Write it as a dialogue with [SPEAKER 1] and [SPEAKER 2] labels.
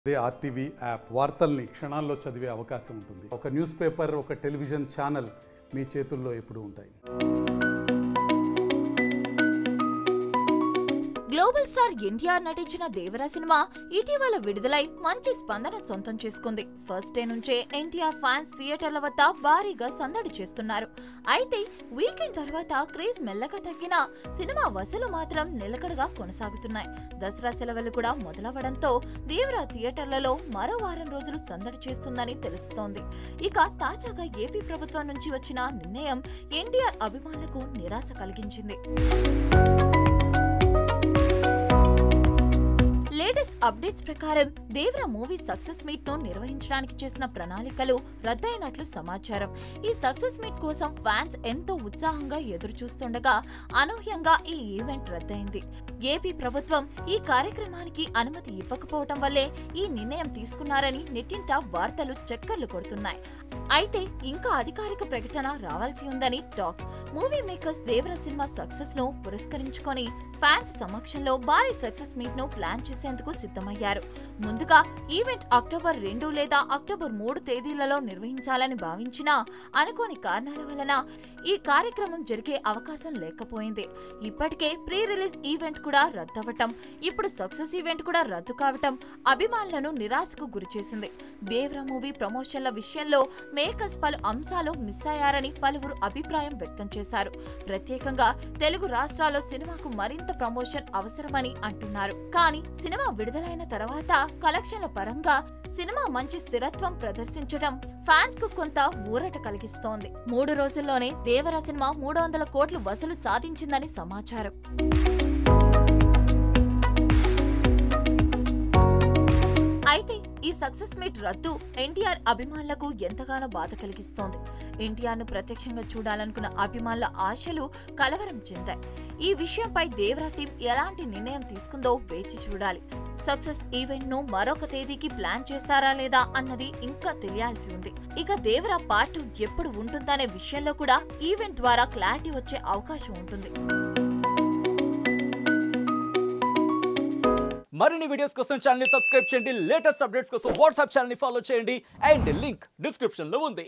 [SPEAKER 1] అదే RTV app వార్తల్ని క్షణాల్లో చదివే అవకాశం ఉంటుంది ఒక న్యూస్ పేపర్ ఒక టెలివిజన్ ఛానల్ మీ చేతుల్లో ఎప్పుడూ ఉంటాయి
[SPEAKER 2] గ్లోబల్ స్టార్ ఎన్టీఆర్ నటించిన దేవరా సినిమా ఇటీవల విడుదలై మంచి స్పందన సొంతం చేసుకుంది ఫస్ట్ డే నుంచే ఎన్టీఆర్ ఫ్యాన్స్ థియేటర్ల వద్ద భారీగా సందడి చేస్తున్నారు అయితే వీకెండ్ తర్వాత క్రేజ్ మెల్లగా తగ్గినా సినిమా వసూలు మాత్రం నిలకడగా కొనసాగుతున్నాయి దసరా సెలవులు కూడా మొదలవడంతో దేవరా థియేటర్లలో మరో వారం రోజులు సందడి చేస్తుందని తెలుస్తోంది ఇక తాజాగా ఏపీ ప్రభుత్వం నుంచి వచ్చిన నిర్ణయం ఎన్టీఆర్ అభిమానులకు నిరాశ కలిగించింది లేటెస్ట్ అప్డేట్స్ ప్రకారం దేవరా మూవీ సక్సెస్ మీట్ ను నిర్వహించడానికి చేసిన ప్రణాళికలు రద్దయినట్లు సమాచారం ఈ సక్సెస్ మీట్ కోసం ఫ్యాన్స్ ఎంతో ఉత్సాహంగా ఎదురు చూస్తుండగా అనూహ్యంగా ఈ ఈవెంట్ రద్దయింది ఏపీ ప్రభుత్వం ఈ కార్యక్రమానికి అనుమతి ఇవ్వకపోవటం వల్లే ఈ నిర్ణయం తీసుకున్నారని నెట్టింట వార్తలు చక్కర్లు కొడుతున్నాయి అయితే ఇంకా అధికారిక ప్రకటన రావాల్సి ఉందని టాక్ మూవీ మేకర్స్ దేవర సినిమా సక్సెస్ ను పురస్కరించుకొని ఫ్యాన్స్ సమక్షంలో భారీ సక్సెస్ మీట్ ను ప్లాన్ చేసేందుకు సిద్ధమయ్యారు ముందుగా ఈవెంట్ అక్టోబర్ రెండు లేదా అక్టోబర్ మూడు తేదీలలో నిర్వహించాలని భావించినా అనుకోని కారణాల వలన ఈ కార్యక్రమం జరిగే అవకాశం లేకపోయింది ఇప్పటికే ప్రీ రిలీజ్ ఈవెంట్ కూడా రద్దవటం ఇప్పుడు సక్సెస్ ఈవెంట్ కూడా రద్దు కావటం అభిమానులను నిరాశకు గురిచేసింది దేవర మూవీ ప్రమోషన్ల విషయంలో మేకర్స్ పలు అంశాలు మిస్ అయ్యారని పలువురు అభిప్రాయం వ్యక్తం చేశారు ప్రత్యేకంగా తెలుగు రాష్ట్రాల్లో సినిమాకు మరింత ప్రమోషన్ అవసరమని అంటున్నారు కానీ సినిమా విడుదలైన తర్వాత కలెక్షన్ల పరంగా సినిమా మంచి స్థిరత్వం ప్రదర్శించడం ఫ్యాన్స్ కు కొంత ఊరట కలిగిస్తోంది మూడు రోజుల్లోనే దేవర సినిమా మూడు వందల కోట్లు వసూలు సాధించిందని సమాచారం అయితే ఈ సక్సెస్ మీట్ రద్దు ఎన్టీఆర్ అభిమానులకు ఎంతగానో బాధ కలిగిస్తోంది ఎన్టీఆర్ ను ప్రత్యక్షంగా చూడాలనుకున్న అభిమానుల ఆశలు కలవరం చెందాయి ఈ విషయంపై దేవరా టీం ఎలాంటి నిర్ణయం తీసుకుందో వేచి చూడాలి సక్సెస్ ఈవెంట్ ను మరొక తేదీకి ప్లాన్ చేస్తారా లేదా అన్నది ఇంకా తెలియాల్సి ఉంది ఇక దేవరా పార్ట్ టూ ఎప్పుడు ఉంటుందనే విషయంలో కూడా ఈవెంట్ ద్వారా క్లారిటీ వచ్చే అవకాశం ఉంటుంది
[SPEAKER 3] మరిన్ని వీడియోస్ కోసం ఛానల్ సబ్స్క్రైబ్ చేయండి లేటెస్ట్ అప్డేట్స్ కోసం వాట్సాప్ ఛానల్ ఫాలో చేయండి అండ్ లింక్ డిస్క్రిప్షన్ లో ఉంది